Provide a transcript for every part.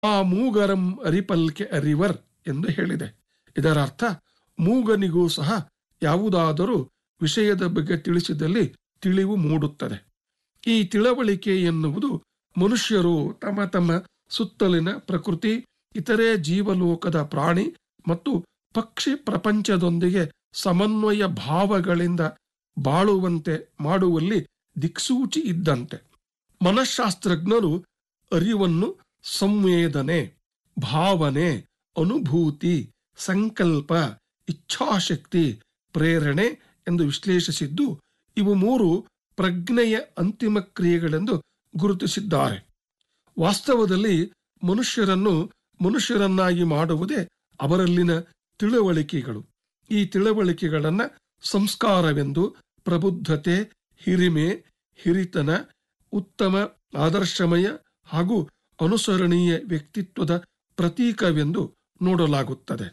ಆ ಮೂಗರಂ ಅರಿಪಲ್ಕೆ ಅರಿವರ್ ಎಂದು ಹೇಳಿದೆ ಇದರ ಅರ್ಥ ಮೂಗನಿಗೂ ಸಹ ಯಾವುದಾದರೂ ವಿಷಯದ ಬಗ್ಗೆ ತಿಳಿಸಿದಲ್ಲಿ ತಿಳಿವು ಮೂಡುತ್ತದೆ ಈ ತಿಳುವಳಿಕೆ ಎನ್ನುವುದು ಮನುಷ್ಯರು ತಮ್ಮ ತಮ್ಮ ಸುತ್ತಲಿನ ಪ್ರಕೃತಿ ಇತರೆ ಜೀವಲೋಕದ ಪ್ರಾಣಿ ಮತ್ತು ಪಕ್ಷಿ ಪ್ರಪಂಚದೊಂದಿಗೆ ಸಮನ್ವಯ ಭಾವಗಳಿಂದ ಬಾಳುವಂತೆ ಮಾಡುವಲ್ಲಿ ದಿಕ್ಸೂಚಿ ಇದ್ದಂತೆ ಮನಃಶಾಸ್ತ್ರಜ್ಞರು ಅರಿವನ್ನು ಸಂವೇದನೆ ಭಾವನೆ ಅನುಭೂತಿ ಸಂಕಲ್ಪ ಇಚ್ಛಾಶಕ್ತಿ ಪ್ರೇರಣೆ ಎಂದು ವಿಶ್ಲೇಷಿಸಿದ್ದು ಇವು ಮೂರು ಪ್ರಜ್ಞೆಯ ಅಂತಿಮ ಕ್ರಿಯೆಗಳೆಂದು ಗುರುತಿಸಿದ್ದಾರೆ ವಾಸ್ತವದಲ್ಲಿ ಮನುಷ್ಯರನ್ನು ಮನುಷ್ಯರನ್ನಾಗಿ ಮಾಡುವುದೇ ಅವರಲ್ಲಿನ ತಿಳುವಳಿಕೆಗಳು ಈ ತಿಳುವಳಿಕೆಗಳನ್ನ ಸಂಸ್ಕಾರವೆಂದು ಪ್ರಬುದ್ಧತೆ ಹಿರಿಮೆ ಹಿರಿತನ ಉತ್ತಮ ಆದರ್ಶಮಯ ಹಾಗೂ ಅನುಸರಣೀಯ ವ್ಯಕ್ತಿತ್ವದ ಪ್ರತೀಕವೆಂದು ನೋಡಲಾಗುತ್ತದೆ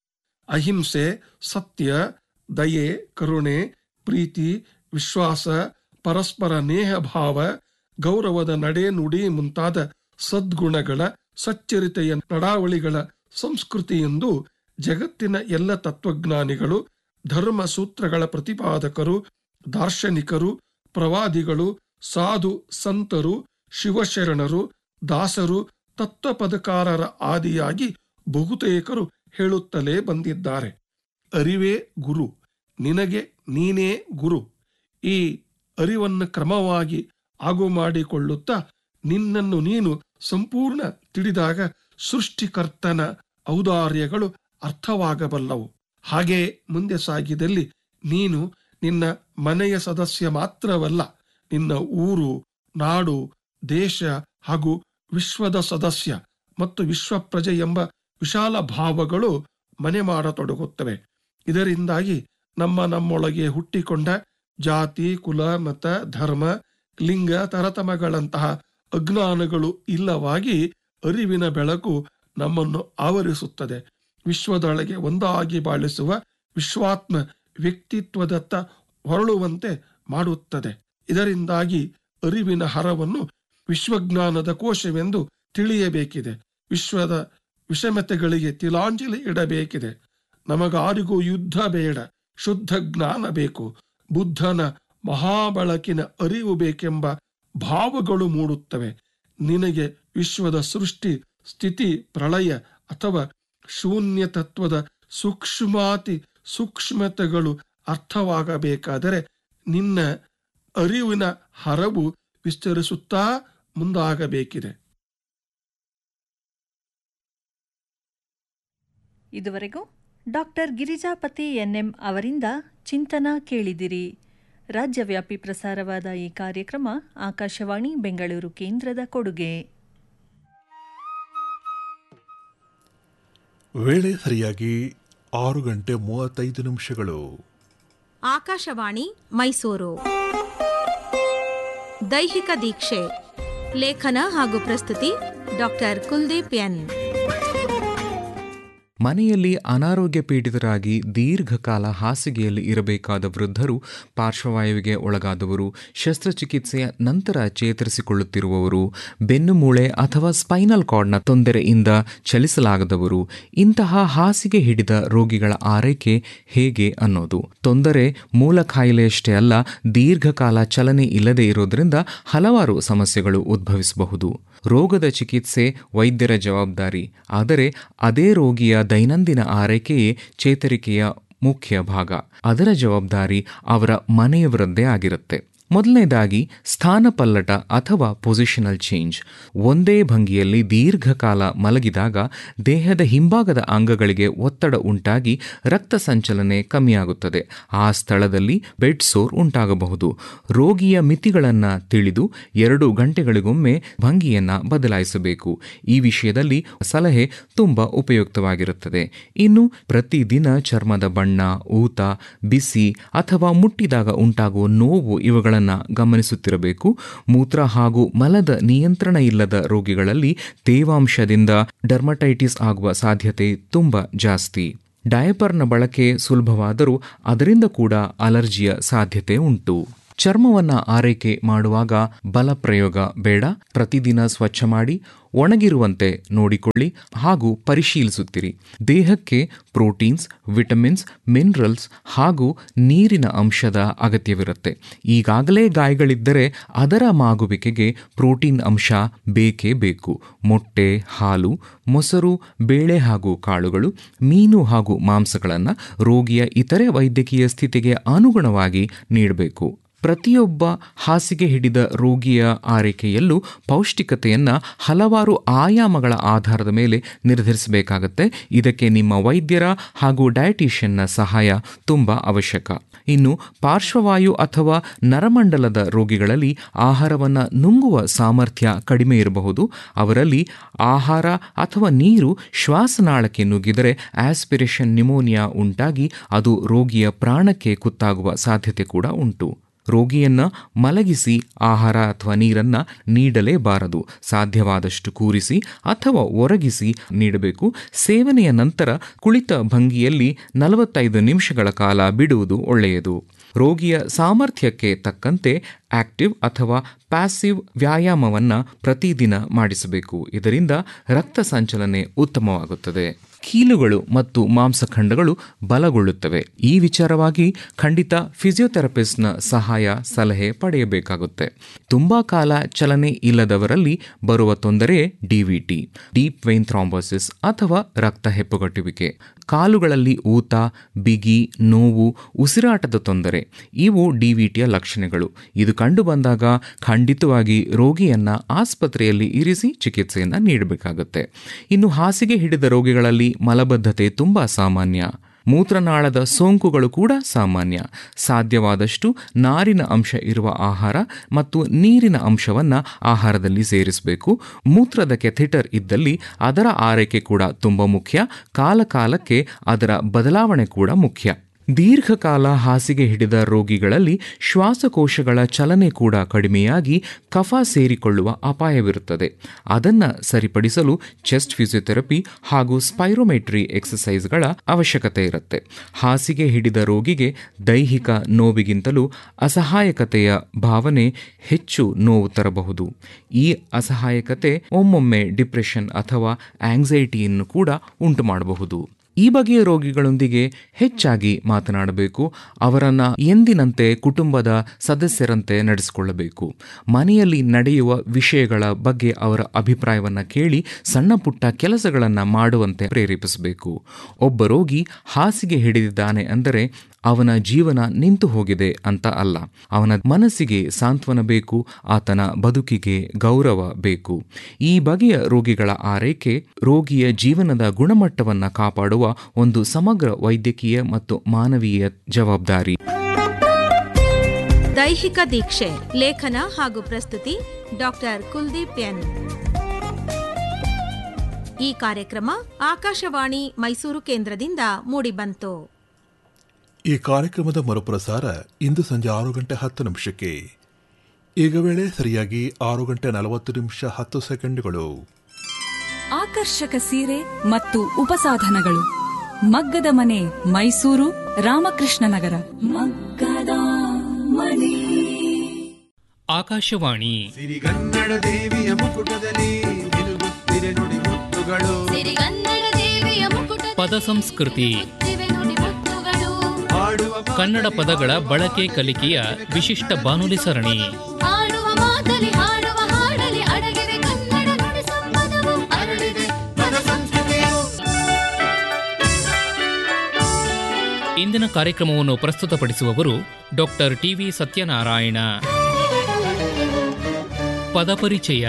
ಅಹಿಂಸೆ ಸತ್ಯ ದಯೆ ಕರುಣೆ ಪ್ರೀತಿ ವಿಶ್ವಾಸ ಪರಸ್ಪರ ನೇಹ ಭಾವ ಗೌರವದ ನಡೆ ನುಡಿ ಮುಂತಾದ ಸದ್ಗುಣಗಳ ಸಚ್ಚರಿತೆಯ ನಡಾವಳಿಗಳ ಸಂಸ್ಕೃತಿ ಎಂದು ಜಗತ್ತಿನ ಎಲ್ಲ ತತ್ವಜ್ಞಾನಿಗಳು ಧರ್ಮ ಸೂತ್ರಗಳ ಪ್ರತಿಪಾದಕರು ದಾರ್ಶನಿಕರು ಪ್ರವಾದಿಗಳು ಸಾಧು ಸಂತರು ಶಿವಶರಣರು ದಾಸರು ತತ್ವಪದಕಾರರ ಆದಿಯಾಗಿ ಬಹುತೇಕರು ಹೇಳುತ್ತಲೇ ಬಂದಿದ್ದಾರೆ ಅರಿವೇ ಗುರು ನಿನಗೆ ನೀನೇ ಗುರು ಈ ಅರಿವನ್ನು ಕ್ರಮವಾಗಿ ಆಗು ಮಾಡಿಕೊಳ್ಳುತ್ತಾ ನಿನ್ನನ್ನು ನೀನು ಸಂಪೂರ್ಣ ತಿಳಿದಾಗ ಸೃಷ್ಟಿಕರ್ತನ ಔದಾರ್ಯಗಳು ಅರ್ಥವಾಗಬಲ್ಲವು ಹಾಗೆ ಮುಂದೆ ಸಾಗಿದಲ್ಲಿ ನೀನು ನಿನ್ನ ಮನೆಯ ಸದಸ್ಯ ಮಾತ್ರವಲ್ಲ ನಿನ್ನ ಊರು ನಾಡು ದೇಶ ಹಾಗೂ ವಿಶ್ವದ ಸದಸ್ಯ ಮತ್ತು ವಿಶ್ವ ಪ್ರಜೆ ಎಂಬ ವಿಶಾಲ ಭಾವಗಳು ಮನೆ ಮಾಡತೊಡಗುತ್ತವೆ ಇದರಿಂದಾಗಿ ನಮ್ಮ ನಮ್ಮೊಳಗೆ ಹುಟ್ಟಿಕೊಂಡ ಜಾತಿ ಕುಲ ಮತ ಧರ್ಮ ಲಿಂಗ ತರತಮಗಳಂತಹ ಅಜ್ಞಾನಗಳು ಇಲ್ಲವಾಗಿ ಅರಿವಿನ ಬೆಳಕು ನಮ್ಮನ್ನು ಆವರಿಸುತ್ತದೆ ವಿಶ್ವದೊಳಗೆ ಒಂದಾಗಿ ಬಾಳಿಸುವ ವಿಶ್ವಾತ್ಮ ವ್ಯಕ್ತಿತ್ವದತ್ತ ಹೊರಳುವಂತೆ ಮಾಡುತ್ತದೆ ಇದರಿಂದಾಗಿ ಅರಿವಿನ ಹರವನ್ನು ವಿಶ್ವಜ್ಞಾನದ ಕೋಶವೆಂದು ತಿಳಿಯಬೇಕಿದೆ ವಿಶ್ವದ ವಿಷಮತೆಗಳಿಗೆ ತಿಲಾಂಜಲಿ ಇಡಬೇಕಿದೆ ನಮಗಾರಿಗೂ ಯುದ್ಧ ಬೇಡ ಶುದ್ಧ ಜ್ಞಾನ ಬೇಕು ಬುದ್ಧನ ಮಹಾಬಳಕಿನ ಅರಿವು ಬೇಕೆಂಬ ಭಾವಗಳು ಮೂಡುತ್ತವೆ ನಿನಗೆ ವಿಶ್ವದ ಸೃಷ್ಟಿ ಸ್ಥಿತಿ ಪ್ರಳಯ ಅಥವಾ ಶೂನ್ಯ ತತ್ವದ ಸೂಕ್ಷ್ಮಾತಿ ಸೂಕ್ಷ್ಮತೆಗಳು ಅರ್ಥವಾಗಬೇಕಾದರೆ ನಿನ್ನ ಅರಿವಿನ ಹರವು ವಿಸ್ತರಿಸುತ್ತಾ ಮುಂದಾಗಬೇಕಿದೆ ಇದುವರೆಗೂ ಡಾಕ್ಟರ್ ಗಿರಿಜಾಪತಿ ಎನ್ಎಂ ಅವರಿಂದ ಚಿಂತನ ಕೇಳಿದಿರಿ ರಾಜ್ಯವ್ಯಾಪಿ ಪ್ರಸಾರವಾದ ಈ ಕಾರ್ಯಕ್ರಮ ಆಕಾಶವಾಣಿ ಬೆಂಗಳೂರು ಕೇಂದ್ರದ ಕೊಡುಗೆ ವೇಳೆ ಸರಿಯಾಗಿ ಆರು ಗಂಟೆ ಮೂವತ್ತೈದು ನಿಮಿಷಗಳು ಆಕಾಶವಾಣಿ ಮೈಸೂರು ದೈಹಿಕ ದೀಕ್ಷೆ ಲೇಖನ ಹಾಗೂ ಪ್ರಸ್ತುತಿ ಡಾಕ್ಟರ್ ಕುಲ್ದೀಪ್ ಎನ್ ಮನೆಯಲ್ಲಿ ಅನಾರೋಗ್ಯ ಪೀಡಿತರಾಗಿ ದೀರ್ಘಕಾಲ ಹಾಸಿಗೆಯಲ್ಲಿ ಇರಬೇಕಾದ ವೃದ್ಧರು ಪಾರ್ಶ್ವವಾಯುವಿಗೆ ಒಳಗಾದವರು ಶಸ್ತ್ರಚಿಕಿತ್ಸೆಯ ನಂತರ ಚೇತರಿಸಿಕೊಳ್ಳುತ್ತಿರುವವರು ಬೆನ್ನು ಮೂಳೆ ಅಥವಾ ಸ್ಪೈನಲ್ ಕಾರ್ಡ್ನ ತೊಂದರೆಯಿಂದ ಚಲಿಸಲಾಗದವರು ಇಂತಹ ಹಾಸಿಗೆ ಹಿಡಿದ ರೋಗಿಗಳ ಆರೈಕೆ ಹೇಗೆ ಅನ್ನೋದು ತೊಂದರೆ ಮೂಲ ಕಾಯಿಲೆಯಷ್ಟೇ ಅಲ್ಲ ದೀರ್ಘಕಾಲ ಚಲನೆ ಇಲ್ಲದೆ ಇರೋದ್ರಿಂದ ಹಲವಾರು ಸಮಸ್ಯೆಗಳು ಉದ್ಭವಿಸಬಹುದು ರೋಗದ ಚಿಕಿತ್ಸೆ ವೈದ್ಯರ ಜವಾಬ್ದಾರಿ ಆದರೆ ಅದೇ ರೋಗಿಯ ದೈನಂದಿನ ಆರೈಕೆಯೇ ಚೇತರಿಕೆಯ ಮುಖ್ಯ ಭಾಗ ಅದರ ಜವಾಬ್ದಾರಿ ಅವರ ಮನೆಯವರದ್ದೇ ಆಗಿರುತ್ತೆ ಮೊದಲನೇದಾಗಿ ಸ್ಥಾನ ಪಲ್ಲಟ ಅಥವಾ ಪೊಸಿಷನಲ್ ಚೇಂಜ್ ಒಂದೇ ಭಂಗಿಯಲ್ಲಿ ದೀರ್ಘಕಾಲ ಮಲಗಿದಾಗ ದೇಹದ ಹಿಂಭಾಗದ ಅಂಗಗಳಿಗೆ ಒತ್ತಡ ಉಂಟಾಗಿ ರಕ್ತ ಸಂಚಲನೆ ಕಮ್ಮಿಯಾಗುತ್ತದೆ ಆ ಸ್ಥಳದಲ್ಲಿ ಬೆಡ್ ಸೋರ್ ಉಂಟಾಗಬಹುದು ರೋಗಿಯ ಮಿತಿಗಳನ್ನು ತಿಳಿದು ಎರಡು ಗಂಟೆಗಳಿಗೊಮ್ಮೆ ಭಂಗಿಯನ್ನ ಬದಲಾಯಿಸಬೇಕು ಈ ವಿಷಯದಲ್ಲಿ ಸಲಹೆ ತುಂಬ ಉಪಯುಕ್ತವಾಗಿರುತ್ತದೆ ಇನ್ನು ಪ್ರತಿದಿನ ಚರ್ಮದ ಬಣ್ಣ ಊತ ಬಿಸಿ ಅಥವಾ ಮುಟ್ಟಿದಾಗ ಉಂಟಾಗುವ ನೋವು ಇವುಗಳನ್ನು ಗಮನಿಸುತ್ತಿರಬೇಕು ಮೂತ್ರ ಹಾಗೂ ಮಲದ ನಿಯಂತ್ರಣ ಇಲ್ಲದ ರೋಗಿಗಳಲ್ಲಿ ತೇವಾಂಶದಿಂದ ಡರ್ಮಟೈಟಿಸ್ ಆಗುವ ಸಾಧ್ಯತೆ ತುಂಬ ಜಾಸ್ತಿ ಡಯಪರ್ನ ಬಳಕೆ ಸುಲಭವಾದರೂ ಅದರಿಂದ ಕೂಡ ಅಲರ್ಜಿಯ ಸಾಧ್ಯತೆ ಉಂಟು ಚರ್ಮವನ್ನ ಆರೈಕೆ ಮಾಡುವಾಗ ಬಲ ಪ್ರಯೋಗ ಬೇಡ ಪ್ರತಿದಿನ ಸ್ವಚ್ಛ ಮಾಡಿ ಒಣಗಿರುವಂತೆ ನೋಡಿಕೊಳ್ಳಿ ಹಾಗೂ ಪರಿಶೀಲಿಸುತ್ತಿರಿ ದೇಹಕ್ಕೆ ಪ್ರೋಟೀನ್ಸ್ ವಿಟಮಿನ್ಸ್ ಮಿನರಲ್ಸ್ ಹಾಗೂ ನೀರಿನ ಅಂಶದ ಅಗತ್ಯವಿರುತ್ತೆ ಈಗಾಗಲೇ ಗಾಯಗಳಿದ್ದರೆ ಅದರ ಮಾಗುವಿಕೆಗೆ ಪ್ರೋಟೀನ್ ಅಂಶ ಬೇಕೇ ಬೇಕು ಮೊಟ್ಟೆ ಹಾಲು ಮೊಸರು ಬೇಳೆ ಹಾಗೂ ಕಾಳುಗಳು ಮೀನು ಹಾಗೂ ಮಾಂಸಗಳನ್ನು ರೋಗಿಯ ಇತರೆ ವೈದ್ಯಕೀಯ ಸ್ಥಿತಿಗೆ ಅನುಗುಣವಾಗಿ ನೀಡಬೇಕು ಪ್ರತಿಯೊಬ್ಬ ಹಾಸಿಗೆ ಹಿಡಿದ ರೋಗಿಯ ಆರೈಕೆಯಲ್ಲೂ ಪೌಷ್ಟಿಕತೆಯನ್ನು ಹಲವಾರು ಆಯಾಮಗಳ ಆಧಾರದ ಮೇಲೆ ನಿರ್ಧರಿಸಬೇಕಾಗತ್ತೆ ಇದಕ್ಕೆ ನಿಮ್ಮ ವೈದ್ಯರ ಹಾಗೂ ಡಯಟಿಷಿಯನ್ನ ಸಹಾಯ ತುಂಬ ಅವಶ್ಯಕ ಇನ್ನು ಪಾರ್ಶ್ವವಾಯು ಅಥವಾ ನರಮಂಡಲದ ರೋಗಿಗಳಲ್ಲಿ ಆಹಾರವನ್ನು ನುಂಗುವ ಸಾಮರ್ಥ್ಯ ಕಡಿಮೆ ಇರಬಹುದು ಅವರಲ್ಲಿ ಆಹಾರ ಅಥವಾ ನೀರು ಶ್ವಾಸನಾಳಕ್ಕೆ ನುಗ್ಗಿದರೆ ಆಸ್ಪಿರೇಷನ್ ನಿಮೋನಿಯಾ ಉಂಟಾಗಿ ಅದು ರೋಗಿಯ ಪ್ರಾಣಕ್ಕೆ ಕುತ್ತಾಗುವ ಸಾಧ್ಯತೆ ಕೂಡ ಉಂಟು ರೋಗಿಯನ್ನ ಮಲಗಿಸಿ ಆಹಾರ ಅಥವಾ ನೀರನ್ನ ನೀಡಲೇಬಾರದು ಸಾಧ್ಯವಾದಷ್ಟು ಕೂರಿಸಿ ಅಥವಾ ಒರಗಿಸಿ ನೀಡಬೇಕು ಸೇವನೆಯ ನಂತರ ಕುಳಿತ ಭಂಗಿಯಲ್ಲಿ ನಲವತ್ತೈದು ನಿಮಿಷಗಳ ಕಾಲ ಬಿಡುವುದು ಒಳ್ಳೆಯದು ರೋಗಿಯ ಸಾಮರ್ಥ್ಯಕ್ಕೆ ತಕ್ಕಂತೆ ಆಕ್ಟಿವ್ ಅಥವಾ ಪ್ಯಾಸಿವ್ ವ್ಯಾಯಾಮವನ್ನು ಪ್ರತಿದಿನ ಮಾಡಿಸಬೇಕು ಇದರಿಂದ ರಕ್ತ ಸಂಚಲನೆ ಉತ್ತಮವಾಗುತ್ತದೆ ಕೀಲುಗಳು ಮತ್ತು ಮಾಂಸಖಂಡಗಳು ಬಲಗೊಳ್ಳುತ್ತವೆ ಈ ವಿಚಾರವಾಗಿ ಖಂಡಿತ ಫಿಸಿಯೋಥೆರಪಿಸ್ಟ್ನ ಸಹಾಯ ಸಲಹೆ ಪಡೆಯಬೇಕಾಗುತ್ತೆ ತುಂಬಾ ಕಾಲ ಚಲನೆ ಇಲ್ಲದವರಲ್ಲಿ ಬರುವ ತೊಂದರೆ ಡಿವಿಟಿ ಡೀಪ್ ವೈನ್ ಥ್ರಾಂಬೋಸಿಸ್ ಅಥವಾ ರಕ್ತ ಹೆಪ್ಪುಗಟ್ಟುವಿಕೆ ಕಾಲುಗಳಲ್ಲಿ ಊತ ಬಿಗಿ ನೋವು ಉಸಿರಾಟದ ತೊಂದರೆ ಇವು ಡಿವಿಟಿಯ ಲಕ್ಷಣಗಳು ಇದು ಕಂಡು ಬಂದಾಗ ಖಂಡಿತವಾಗಿ ರೋಗಿಯನ್ನ ಆಸ್ಪತ್ರೆಯಲ್ಲಿ ಇರಿಸಿ ಚಿಕಿತ್ಸೆಯನ್ನು ನೀಡಬೇಕಾಗುತ್ತೆ ಇನ್ನು ಹಾಸಿಗೆ ಹಿಡಿದ ರೋಗಿಗಳಲ್ಲಿ ಮಲಬದ್ಧತೆ ತುಂಬ ಸಾಮಾನ್ಯ ಮೂತ್ರನಾಳದ ಸೋಂಕುಗಳು ಕೂಡ ಸಾಮಾನ್ಯ ಸಾಧ್ಯವಾದಷ್ಟು ನಾರಿನ ಅಂಶ ಇರುವ ಆಹಾರ ಮತ್ತು ನೀರಿನ ಅಂಶವನ್ನು ಆಹಾರದಲ್ಲಿ ಸೇರಿಸಬೇಕು ಮೂತ್ರದ ಕೆಥೆಟರ್ ಇದ್ದಲ್ಲಿ ಅದರ ಆರೈಕೆ ಕೂಡ ತುಂಬ ಮುಖ್ಯ ಕಾಲಕಾಲಕ್ಕೆ ಅದರ ಬದಲಾವಣೆ ಕೂಡ ಮುಖ್ಯ ದೀರ್ಘಕಾಲ ಹಾಸಿಗೆ ಹಿಡಿದ ರೋಗಿಗಳಲ್ಲಿ ಶ್ವಾಸಕೋಶಗಳ ಚಲನೆ ಕೂಡ ಕಡಿಮೆಯಾಗಿ ಕಫ ಸೇರಿಕೊಳ್ಳುವ ಅಪಾಯವಿರುತ್ತದೆ ಅದನ್ನು ಸರಿಪಡಿಸಲು ಚೆಸ್ಟ್ ಫಿಸಿಯೋಥೆರಪಿ ಹಾಗೂ ಸ್ಪೈರೋಮೆಟ್ರಿ ಎಕ್ಸಸೈಸ್ಗಳ ಅವಶ್ಯಕತೆ ಇರುತ್ತೆ ಹಾಸಿಗೆ ಹಿಡಿದ ರೋಗಿಗೆ ದೈಹಿಕ ನೋವಿಗಿಂತಲೂ ಅಸಹಾಯಕತೆಯ ಭಾವನೆ ಹೆಚ್ಚು ನೋವು ತರಬಹುದು ಈ ಅಸಹಾಯಕತೆ ಒಮ್ಮೊಮ್ಮೆ ಡಿಪ್ರೆಷನ್ ಅಥವಾ ಆಂಗ್ಸೈಟಿಯನ್ನು ಕೂಡ ಉಂಟು ಮಾಡಬಹುದು ಈ ಬಗೆಯ ರೋಗಿಗಳೊಂದಿಗೆ ಹೆಚ್ಚಾಗಿ ಮಾತನಾಡಬೇಕು ಅವರನ್ನು ಎಂದಿನಂತೆ ಕುಟುಂಬದ ಸದಸ್ಯರಂತೆ ನಡೆಸಿಕೊಳ್ಳಬೇಕು ಮನೆಯಲ್ಲಿ ನಡೆಯುವ ವಿಷಯಗಳ ಬಗ್ಗೆ ಅವರ ಅಭಿಪ್ರಾಯವನ್ನು ಕೇಳಿ ಸಣ್ಣ ಪುಟ್ಟ ಕೆಲಸಗಳನ್ನು ಮಾಡುವಂತೆ ಪ್ರೇರೇಪಿಸಬೇಕು ಒಬ್ಬ ರೋಗಿ ಹಾಸಿಗೆ ಹಿಡಿದಿದ್ದಾನೆ ಅಂದರೆ ಅವನ ಜೀವನ ನಿಂತು ಹೋಗಿದೆ ಅಂತ ಅಲ್ಲ ಅವನ ಮನಸ್ಸಿಗೆ ಸಾಂತ್ವನ ಬೇಕು ಆತನ ಬದುಕಿಗೆ ಗೌರವ ಬೇಕು ಈ ಬಗೆಯ ರೋಗಿಗಳ ಆರೈಕೆ ರೋಗಿಯ ಜೀವನದ ಗುಣಮಟ್ಟವನ್ನು ಕಾಪಾಡುವ ಒಂದು ಸಮಗ್ರ ವೈದ್ಯಕೀಯ ಮತ್ತು ಮಾನವೀಯ ಜವಾಬ್ದಾರಿ ದೈಹಿಕ ದೀಕ್ಷೆ ಲೇಖನ ಹಾಗೂ ಪ್ರಸ್ತುತಿ ಡಾಕ್ಟರ್ ಕುಲ್ದೀಪ್ ಎನ್ ಈ ಕಾರ್ಯಕ್ರಮ ಆಕಾಶವಾಣಿ ಮೈಸೂರು ಕೇಂದ್ರದಿಂದ ಮೂಡಿಬಂತು ಈ ಕಾರ್ಯಕ್ರಮದ ಮರುಪ್ರಸಾರ ಇಂದು ಸಂಜೆ ಆರು ಗಂಟೆ ಹತ್ತು ನಿಮಿಷಕ್ಕೆ ಈಗ ವೇಳೆ ಸರಿಯಾಗಿ ಆರು ಗಂಟೆ ನಲವತ್ತು ನಿಮಿಷ ಹತ್ತು ಸೆಕೆಂಡ್ಗಳು ಆಕರ್ಷಕ ಸೀರೆ ಮತ್ತು ಉಪಸಾಧನಗಳು ಮಗ್ಗದ ಮನೆ ಮೈಸೂರು ರಾಮಕೃಷ್ಣ ನಗರ ಮಗ್ಗದ ಮನೆ ಆಕಾಶವಾಣಿ ಸಿರಿಗನ್ನಡ ದೇವಿಯ ಮುಕುಟದಲ್ಲಿ ನಿಲುಗುತ್ತಿರೆ ನುಡಿ ಮುತ್ತುಗಳು ಸಿರಿಗನ್ನಡ ದೇವಿಯ ಮುಕುಟ ಪದ ಸಂಸ್ಕೃತಿ ದಿವೆ ನುಡಿ ಮುತ್ತುಗಳು ಹಾಡುವ ಕನ್ನಡ ಪದಗಳ ಬಳಕೆ ಕಲಿಕೆಯ ವಿಶಿಷ್ಟ ಬಾನುಲಿ ಸರಣಿ ಹಾಡುವ ಮಾತಲಿ ಹಾಡುವ ಹಾಡಲಿ ಅಡಗಿವೆ ಕನ್ನಡ ನುಡಿ ಸಂಪದವು ಹರಡಿದೆ ಪದ ಸಂಸ್ಕೃತಿಯು ಇಂದಿನ ಕಾರ್ಯಕ್ರಮವನ್ನು ಪ್ರಸ್ತುತಪಡಿಸುವವರು ಡಾಕ್ಟರ್ ಟಿವಿ ಸತ್ಯನಾರಾಯಣ ಪದಪರಿಚಯ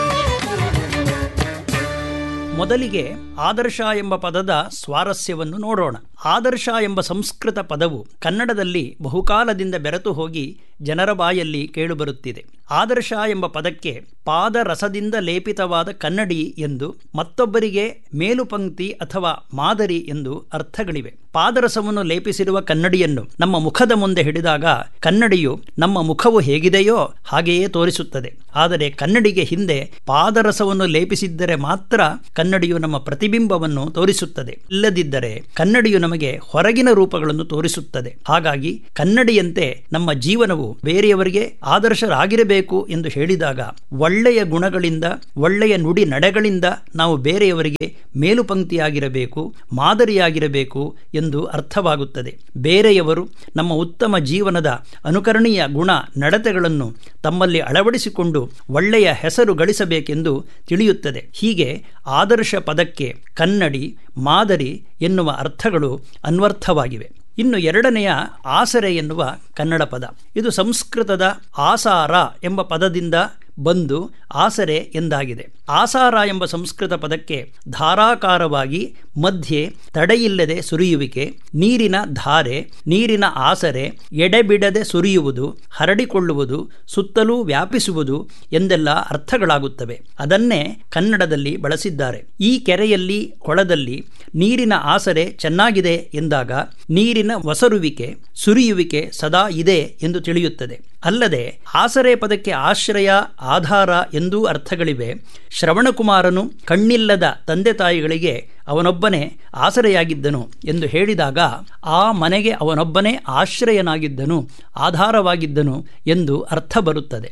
ಮೊದಲಿಗೆ ಆದರ್ಶ ಎಂಬ ಪದದ ಸ್ವಾರಸ್ಯವನ್ನು ನೋಡೋಣ ಆದರ್ಶ ಎಂಬ ಸಂಸ್ಕೃತ ಪದವು ಕನ್ನಡದಲ್ಲಿ ಬಹುಕಾಲದಿಂದ ಬೆರೆತು ಹೋಗಿ ಜನರ ಬಾಯಲ್ಲಿ ಕೇಳುಬರುತ್ತಿದೆ ಆದರ್ಶ ಎಂಬ ಪದಕ್ಕೆ ಪಾದರಸದಿಂದ ಲೇಪಿತವಾದ ಕನ್ನಡಿ ಎಂದು ಮತ್ತೊಬ್ಬರಿಗೆ ಮೇಲುಪಂಕ್ತಿ ಅಥವಾ ಮಾದರಿ ಎಂದು ಅರ್ಥಗಳಿವೆ ಪಾದರಸವನ್ನು ಲೇಪಿಸಿರುವ ಕನ್ನಡಿಯನ್ನು ನಮ್ಮ ಮುಖದ ಮುಂದೆ ಹಿಡಿದಾಗ ಕನ್ನಡಿಯು ನಮ್ಮ ಮುಖವು ಹೇಗಿದೆಯೋ ಹಾಗೆಯೇ ತೋರಿಸುತ್ತದೆ ಆದರೆ ಕನ್ನಡಿಗೆ ಹಿಂದೆ ಪಾದರಸವನ್ನು ಲೇಪಿಸಿದ್ದರೆ ಮಾತ್ರ ಕನ್ನಡಿಯು ನಮ್ಮ ಪ್ರತಿಬಿಂಬವನ್ನು ತೋರಿಸುತ್ತದೆ ಇಲ್ಲದಿದ್ದರೆ ಕನ್ನಡಿಯು ನಮಗೆ ಹೊರಗಿನ ರೂಪಗಳನ್ನು ತೋರಿಸುತ್ತದೆ ಹಾಗಾಗಿ ಕನ್ನಡಿಯಂತೆ ನಮ್ಮ ಜೀವನವು ಬೇರೆಯವರಿಗೆ ಆದರ್ಶರಾಗಿರಬೇಕು ಎಂದು ಹೇಳಿದಾಗ ಒಳ್ಳೆಯ ಗುಣಗಳಿಂದ ಒಳ್ಳೆಯ ನುಡಿ ನಡೆಗಳಿಂದ ನಾವು ಬೇರೆಯವರಿಗೆ ಮೇಲುಪಂಕ್ತಿಯಾಗಿರಬೇಕು ಮಾದರಿಯಾಗಿರಬೇಕು ಎಂದು ಅರ್ಥವಾಗುತ್ತದೆ ಬೇರೆಯವರು ನಮ್ಮ ಉತ್ತಮ ಜೀವನದ ಅನುಕರಣೀಯ ಗುಣ ನಡತೆಗಳನ್ನು ತಮ್ಮಲ್ಲಿ ಅಳವಡಿಸಿಕೊಂಡು ಒಳ್ಳೆಯ ಹೆಸರು ಗಳಿಸಬೇಕೆಂದು ತಿಳಿಯುತ್ತದೆ ಹೀಗೆ ಆದರ್ಶ ಪದಕ್ಕೆ ಕನ್ನಡಿ ಮಾದರಿ ಎನ್ನುವ ಅರ್ಥಗಳು ಅನ್ವರ್ಥವಾಗಿವೆ ಇನ್ನು ಎರಡನೆಯ ಆಸರೆ ಎನ್ನುವ ಕನ್ನಡ ಪದ ಇದು ಸಂಸ್ಕೃತದ ಆಸಾರ ಎಂಬ ಪದದಿಂದ ಬಂದು ಆಸರೆ ಎಂದಾಗಿದೆ ಆಸಾರ ಎಂಬ ಸಂಸ್ಕೃತ ಪದಕ್ಕೆ ಧಾರಾಕಾರವಾಗಿ ಮಧ್ಯೆ ತಡೆಯಿಲ್ಲದೆ ಸುರಿಯುವಿಕೆ ನೀರಿನ ಧಾರೆ ನೀರಿನ ಆಸರೆ ಎಡೆಬಿಡದೆ ಸುರಿಯುವುದು ಹರಡಿಕೊಳ್ಳುವುದು ಸುತ್ತಲೂ ವ್ಯಾಪಿಸುವುದು ಎಂದೆಲ್ಲ ಅರ್ಥಗಳಾಗುತ್ತವೆ ಅದನ್ನೇ ಕನ್ನಡದಲ್ಲಿ ಬಳಸಿದ್ದಾರೆ ಈ ಕೆರೆಯಲ್ಲಿ ಕೊಳದಲ್ಲಿ ನೀರಿನ ಆಸರೆ ಚೆನ್ನಾಗಿದೆ ಎಂದಾಗ ನೀರಿನ ಒಸರುವಿಕೆ ಸುರಿಯುವಿಕೆ ಸದಾ ಇದೆ ಎಂದು ತಿಳಿಯುತ್ತದೆ ಅಲ್ಲದೆ ಆಸರೆ ಪದಕ್ಕೆ ಆಶ್ರಯ ಆಧಾರ ಎಂದೂ ಅರ್ಥಗಳಿವೆ ಶ್ರವಣಕುಮಾರನು ಕಣ್ಣಿಲ್ಲದ ತಂದೆ ತಾಯಿಗಳಿಗೆ ಅವನೊಬ್ಬನೇ ಆಸರೆಯಾಗಿದ್ದನು ಎಂದು ಹೇಳಿದಾಗ ಆ ಮನೆಗೆ ಅವನೊಬ್ಬನೇ ಆಶ್ರಯನಾಗಿದ್ದನು ಆಧಾರವಾಗಿದ್ದನು ಎಂದು ಅರ್ಥ ಬರುತ್ತದೆ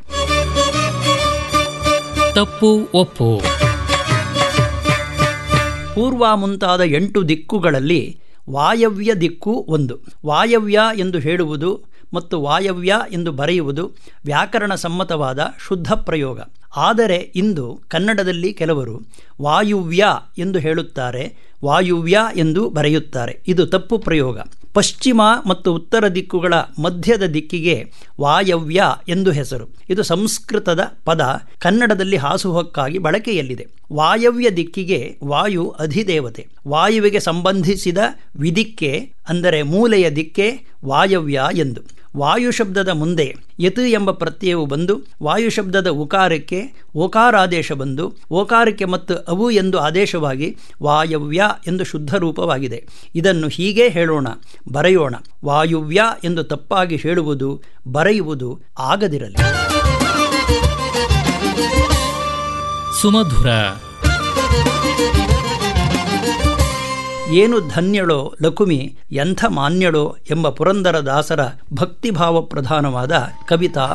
ತಪ್ಪು ಒಪ್ಪು ಪೂರ್ವ ಮುಂತಾದ ಎಂಟು ದಿಕ್ಕುಗಳಲ್ಲಿ ವಾಯವ್ಯ ದಿಕ್ಕು ಒಂದು ವಾಯವ್ಯ ಎಂದು ಹೇಳುವುದು ಮತ್ತು ವಾಯವ್ಯ ಎಂದು ಬರೆಯುವುದು ವ್ಯಾಕರಣ ಸಮ್ಮತವಾದ ಶುದ್ಧ ಪ್ರಯೋಗ ಆದರೆ ಇಂದು ಕನ್ನಡದಲ್ಲಿ ಕೆಲವರು ವಾಯುವ್ಯ ಎಂದು ಹೇಳುತ್ತಾರೆ ವಾಯುವ್ಯ ಎಂದು ಬರೆಯುತ್ತಾರೆ ಇದು ತಪ್ಪು ಪ್ರಯೋಗ ಪಶ್ಚಿಮ ಮತ್ತು ಉತ್ತರ ದಿಕ್ಕುಗಳ ಮಧ್ಯದ ದಿಕ್ಕಿಗೆ ವಾಯವ್ಯ ಎಂದು ಹೆಸರು ಇದು ಸಂಸ್ಕೃತದ ಪದ ಕನ್ನಡದಲ್ಲಿ ಹಾಸುಹೊಕ್ಕಾಗಿ ಬಳಕೆಯಲ್ಲಿದೆ ವಾಯವ್ಯ ದಿಕ್ಕಿಗೆ ವಾಯು ಅಧಿದೇವತೆ ವಾಯುವಿಗೆ ಸಂಬಂಧಿಸಿದ ವಿದಿಕ್ಕೆ ಅಂದರೆ ಮೂಲೆಯ ದಿಕ್ಕೆ ವಾಯವ್ಯ ಎಂದು ವಾಯು ಶಬ್ದದ ಮುಂದೆ ಯತ್ ಎಂಬ ಪ್ರತ್ಯಯವು ಬಂದು ವಾಯು ಶಬ್ದದ ಉಕಾರಕ್ಕೆ ಓಕಾರಾದೇಶ ಬಂದು ಓಕಾರಕ್ಕೆ ಮತ್ತು ಅವು ಎಂದು ಆದೇಶವಾಗಿ ವಾಯವ್ಯ ಎಂದು ಶುದ್ಧ ರೂಪವಾಗಿದೆ ಇದನ್ನು ಹೀಗೆ ಹೇಳೋಣ ಬರೆಯೋಣ ವಾಯುವ್ಯ ಎಂದು ತಪ್ಪಾಗಿ ಹೇಳುವುದು ಬರೆಯುವುದು ಆಗದಿರಲಿ ಸುಮಧುರ ಏನು ಧನ್ಯಳೋ ಲಕುಮಿ ಎಂಥ ಮಾನ್ಯಳೋ ಎಂಬ ಪುರಂದರದಾಸರ ಭಕ್ತಿಭಾವ ಪ್ರಧಾನವಾದ ಕವಿತಾ